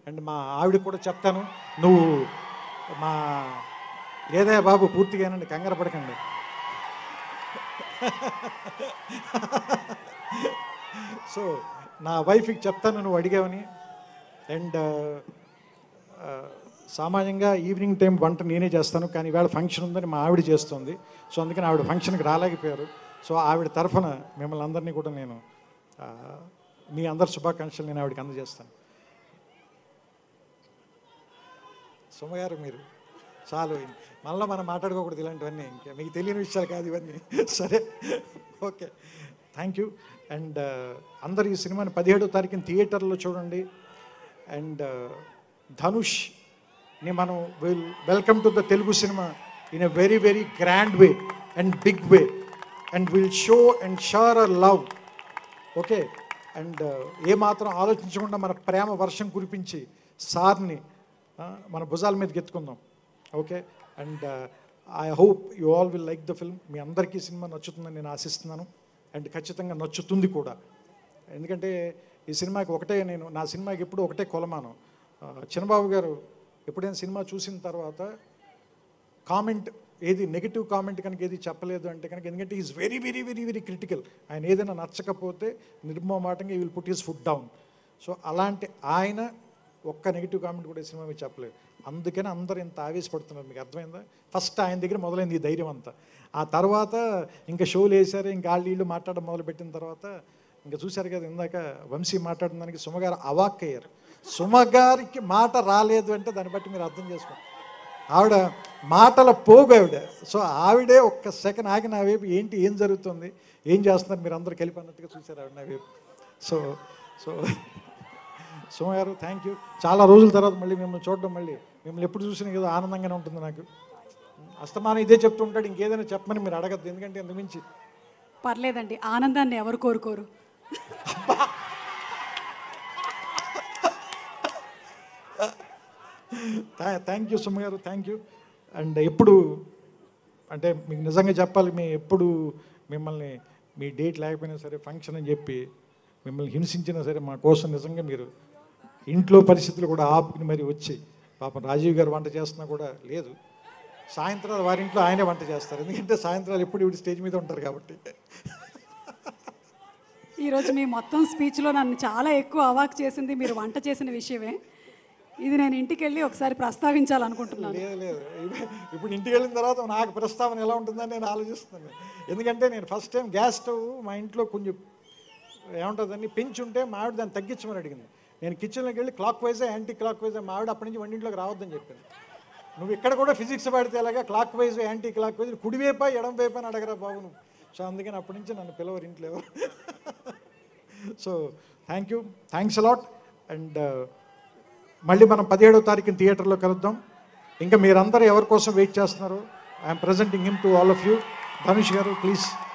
and మా ఆవిడకి కూడా చెప్తాను నువ్వు మా ఏదయ్యా బాబు పూర్తిగానండి కంగారు పడకండి సో నా వైఫ్కి చెప్తాను నువ్వు అడిగావని అండ్ సామాన్యంగా ఈవినింగ్ టైం వంట నేనే చేస్తాను కానీ ఇవాళ ఫంక్షన్ ఉందని మా ఆవిడ చేస్తుంది సో అందుకని ఆవిడ ఫంక్షన్కి రాలేకపోయారు సో ఆవిడ తరఫున మిమ్మల్ని అందరినీ కూడా నేను ఆ, మీ అందరి శుభాకాంక్షలు నేను ఆవిడకి అందజేస్తాను సుమగారు మీరు చాలు మళ్ళీ మనం మాట్లాడుకోకూడదు ఇలాంటివన్నీ ఇంకా మీకు తెలియని విషయాలు కాదు ఇవన్నీ సరే ఓకే థ్యాంక్ యూ అండ్ అందరు ఈ సినిమాని పదిహేడో తారీఖున థియేటర్లో చూడండి అండ్ ధనుష్ని మనం will welcome to the Telugu cinema in a very very grand way and big way and will show and shower a love okay and ఏమాత్రం ఆలోచించకుండా మన ప్రేమ వర్షం కురిపించి సార్ని ఆ, మన భుజాల మీదకి ఎత్తుకుందాం okay and I hope you all will like the film మీ అందరికీ ఈ సినిమా నచ్చుతుందని నేను ఆశిస్తున్నాను అండ్ ఖచ్చితంగా నచ్చుతుంది కూడా ఎందుకంటే ఈ సినిమాకి ఒకటే నేను నా సినిమాకి ఎప్పుడు ఒకటే కొలమానం ఆ, చిన్నబాబు గారు ఎప్పుడైనా సినిమా చూసిన తర్వాత కామెంట్ ఏది నెగిటివ్ కామెంట్ కనుక ఏది చెప్పలేదు అంటే కనుక ఎందుకంటే is very very very very critical ఆయన ఏదైనా నచ్చకపోతే నిర్మమాటంగా he will put his foot down so అలాంటి ఆయన ఒక్క నెగిటివ్ కామెంట్ కూడా ఈ సినిమా మీద చెప్పలేదు అందుకని అందరూ ఇంత ఆవేశపడుతున్నారు మీకు అర్థమైందా ఫస్ట్ ఆయన దగ్గర మొదలైంది ఈ ధైర్యం అంతా ఆ తర్వాత ఇంకా షోలు వేశారు ఇంకా వాళ్ళు వీళ్ళు మాట్లాడడం మొదలుపెట్టిన తర్వాత ఇంకా చూశారు కదా ఇందాక వంశీ మాట్లాడిన దానికి సుమగారు అవాక్ అయ్యారు సుమగారికి మాట రాలేదు అంటే దాన్ని బట్టి మీరు అర్థం చేసుకోండి ఆవిడ మాటల పోగు ఆవిడ సో ఆవిడే ఒక్క సెకండ్ ఆగి నా వైపు ఏంటి ఏం జరుగుతుంది ఏం చేస్తున్నారు మీరు అందరు కలిపి అన్నట్టుగా చూశారు ఆవిడ నా వైపు సో సో సోమ గారు థ్యాంక్ యూ చాలా రోజుల తర్వాత మళ్ళీ మిమ్మల్ని చూడడం మళ్ళీ మిమ్మల్ని ఎప్పుడు చూసినా ఏదో ఆనందంగానే ఉంటుంది నాకు అస్తమానం ఇదే చెప్తూ ఉంటాడు ఇంకేదైనా చెప్పమని మీరు అడగద్దు ఎందుకంటే ఇంతకు మించి పర్లేదండి ఆనందాన్ని ఎవరు కోరుకోరు థ్యాంక్ యూ సుమ గారు థ్యాంక్ యూ అండ్ ఎప్పుడు అంటే మీకు నిజంగా చెప్పాలి మేము ఎప్పుడు మిమ్మల్ని మీ డేట్ లేకపోయినా సరే ఫంక్షన్ అని చెప్పి మిమ్మల్ని హింసించినా సరే మా కోసం నిజంగా మీరు ఇంట్లో పరిస్థితులు కూడా ఆపుకుని మరి వచ్చి పాపం రాజీవ్ గారు వంట చేస్తున్నా కూడా లేదు సాయంత్రాలు వారింట్లో ఆయనే వంట చేస్తారు ఎందుకంటే సాయంత్రాలు ఎప్పుడు ఇవి స్టేజ్ మీద ఉంటారు కాబట్టి ఈరోజు మీ మొత్తం స్పీచ్లో నన్ను చాలా ఎక్కువ అవాక్ చేసింది మీరు వంట చేసిన విషయమే ఇది నేను ఇంటికి వెళ్ళి ఒకసారి ప్రస్తావించాలనుకుంటున్నాను లేదు లేదు ఇవి- ఇప్పుడు ఇంటికి వెళ్ళిన తర్వాత నాకు ప్రస్తావన ఎలా ఉంటుందని నేను ఆలోచిస్తున్నాను ఎందుకంటే నేను ఫస్ట్ టైం గ్యాస్ స్టవ్ మా ఇంట్లో కొంచెం ఏముంటుందని పెంచి ఉంటే మా ఆవిడ దాన్ని తగ్గించమని అడిగింది నేను కిచెన్లోకి వెళ్ళి clockwise anticlockwise మా ఆవిడ అప్పటి నుంచి వంటింట్లోకి రావద్దని చెప్పింది నువ్వు ఇక్కడ కూడా ఫిజిక్స్ పడితే ఎలాగా clockwise anticlockwise కుడివైపా ఎడం వైపు అని అడగరా బాబు నువ్వు సో అందుకని అప్పటి నుంచి నన్ను పిలవరు ఇంట్లో ఎవరు so thank you thanks a lot and మళ్ళీ మనం పదిహేడో తారీఖున థియేటర్లో కలుద్దాం ఇంకా మీరందరూ ఎవరి కోసం వెయిట్ చేస్తున్నారు I'm presenting him to all of you Dhanush garu please